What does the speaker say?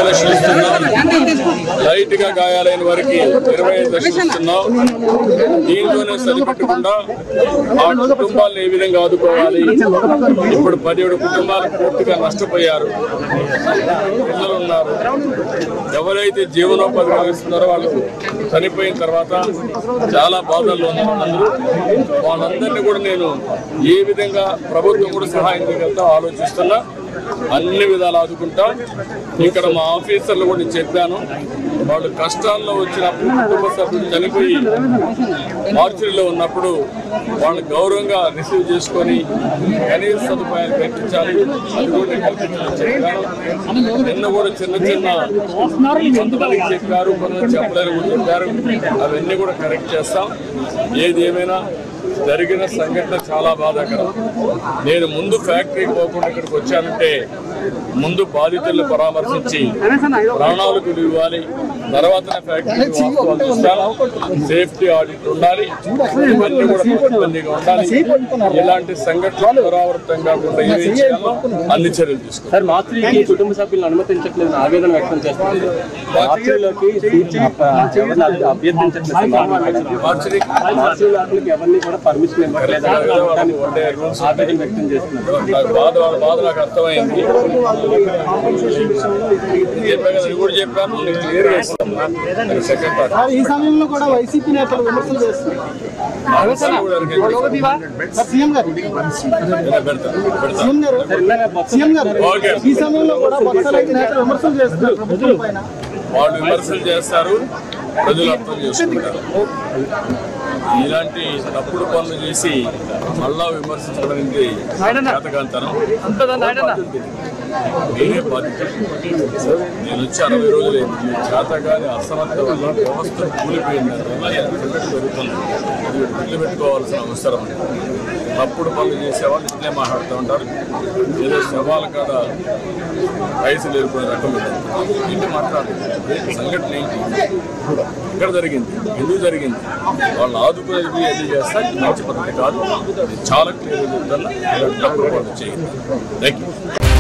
ఇరవై లక్షలు ఇస్తున్నాం లైట్ గా గాయాలైన వారికి ఇరవై ఐదు లక్షలు ఇస్తున్నాం దీంతోనే సరిపెట్టకుండా ఆ కుటుంబాలను ఏ విధంగా ఆదుకోవాలి ఇప్పుడు పదిహేడు కుటుంబాలు పూర్తిగా నష్టపోయారు పిల్లలు ఉన్నారు ఎవరైతే జీవనోపాధి కలిగిస్తున్నారో వాళ్ళు చనిపోయిన తర్వాత చాలా బాధల్లో ఉన్నారు అందరూ వాళ్ళందరినీ కూడా నేను ఏ విధంగా ప్రభుత్వం కూడా సహాయం చేయగలుగుతా ఆలోచిస్తున్నా అన్ని విధాలు ఆదుకుంటా ఇక్కడ మా ఆఫీసర్లు కూడా నేను చెప్పాను వాళ్ళు కష్టాల్లో వచ్చినప్పుడు కుటుంబ సభ్యులు చనిపోయి మార్చిలో ఉన్నప్పుడు వాళ్ళు గౌరవంగా రిసీవ్ చేసుకొని కనీస సదుపాయాలు కల్పించాలి అది కూడా నేను కల్పించమని చెప్పాను నిన్న కూడా చిన్న చిన్న కొంతమందికి చెప్పారు కొంతమంది చెప్పలేరు కూడా చెప్పారు అవన్నీ కూడా కరెక్ట్ చేస్తాం ఏది ఏమైనా జరిగిన సంఘటన చాలా బాధాకరం నేను ముందు ఫ్యాక్టరీకి పోకుండా ఇక్కడికి వచ్చానంటే ముందు బాధితులను పరామర్శించి ప్రాణాలకు విలువ ఇవ్వాలి తర్వాత ఫ్యాక్టరీకి వాస్తవాలు చూస్తాను సేఫ్టీ ఆడిట్ ఉండాలి ఇవన్నీ కూడా పకడ్బందీగా ఉండాలి ఇలాంటి సంఘటనలు పునరావృతం కాకుండా ఏం చేయాలో అన్ని చర్యలు తీసుకోవాలి సార్ మార్చికి కుటుంబ సభ్యులను అనుమతించట్లేదు ఆవేదన వ్యక్తం చేస్తుంది మార్చిలోకి ఎవరిని అభ్య- అభ్యర్థించట్లేదు సార్. మార్చికి మార్చిలోకి ఎవరిని కూడా పర్మిషన్ ఇవ్వట్లేదు వాళ్ళు ఉండే రూల్స్ ఆవేదన వ్యక్తం చేస్తున్నారు నాకు బాధ వాళ్ళ బాధ నాకు అర్థమైంది చెప్పాను కదా, ఇది కూడా చెప్పాను నేను క్లియర్ గా ఇస్తాను అది సెకండ్ పార్ట్ సార్, ఈ సమయంలో కూడా వైసీపీ నేతలు విమర్శలు చేస్తున్నారు సార్, సీఎం గారు పెడతాను పెడతాను సీఎం గారు సీఎం గారు ఓకే. ఈ సమయంలో కూడా బొత్స రైతు నేతలు విమర్శలు చేస్తున్నారు ప్రభుత్వం పైన వాళ్ళు విమర్శలు చేస్తారు ప్రజలు అర్థం చేసుకుంటారు ఇలాంటి తప్పుడు పనులు చేసి మళ్ళా విమర్శించడం అనేది చేతకాంతనం నేనే బాధ్యత నేను వచ్చి అరవై రోజులైంది ఈ చేతగాని అసమర్థ వల్ల వ్యవస్థ కూలిపోయింది అందువల్ల ఎంత సంగతి జరుగుతుంది అది గుర్తు పెట్టుకోవాల్సిన అవసరం ఉంది. తప్పుడు పనులు చేసేవాళ్ళు ఇట్లే మాట్లాడుతూ ఉంటారు ఏదో శవాల కాడ పైసలు ఎరుకునే రకం ఇది. ఏంటి మాట్లాడాలి ఏంటి సంఘటన ఏంటి ఎక్కడ జరిగింది ఎందుకు జరిగింది వాళ్ళు ఆదుకునేది అది చేస్తా ఇది మంచి పద్ధతి కాదు ఇది చాలా క్లియర్గా చెప్తున్నా ఇలాంటి తప్పుడు పనులు చేయండి థ్యాంక్ యూ